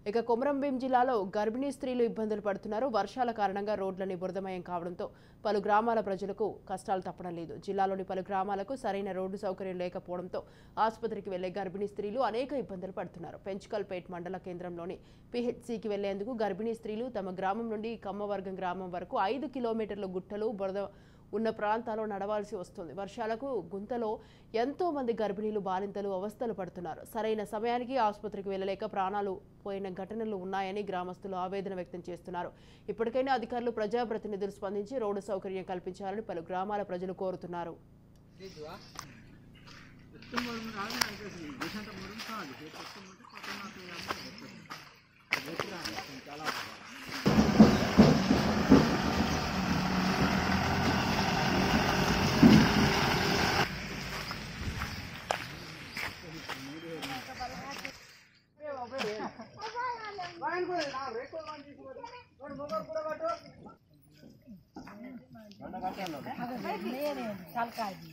ఇక కొమరంభీం జిల్లాలో గర్భిణీ స్త్రీలు ఇబ్బందులు పడుతున్నారు వర్షాల కారణంగా రోడ్లని బురదమయం కావడంతో పలు గ్రామాల ప్రజలకు కష్టాలు తప్పడం లేదు జిల్లాలోని పలు గ్రామాలకు సరైన రోడ్డు సౌకర్యం లేకపోవడంతో ఆసుపత్రికి వెళ్లే గర్భిణీ స్త్రీలు అనేక ఇబ్బందులు పడుతున్నారు పెంచుకల్పేట్ మండల కేంద్రంలోని పిహెచ్సికి వెళ్లేందుకు గర్భిణీ స్త్రీలు తమ గ్రామం నుండి కమ్మవర్గం గ్రామం వరకు ఐదు కిలోమీటర్ల గుట్టలు బురద ఉన్న ప్రాంతాల్లో నడవాల్సి వస్తుంది వర్షాలకు గుంతలో ఎంతో మంది గర్భిణీలు బాలింతలు అవస్థలు పడుతున్నారు సరైన సమయానికి ఆసుపత్రికి వెళ్ళలేక ప్రాణాలు పోయిన ఘటనలు ఉన్నాయని గ్రామస్తులు ఆవేదన వ్యక్తం చేస్తున్నారు ఇప్పటికైనా అధికారులు ప్రజాప్రతినిధులు స్పందించి రోడ్డు సౌకర్యం కల్పించాలని పలు గ్రామాల ప్రజలు కోరుతున్నారు తలకాయ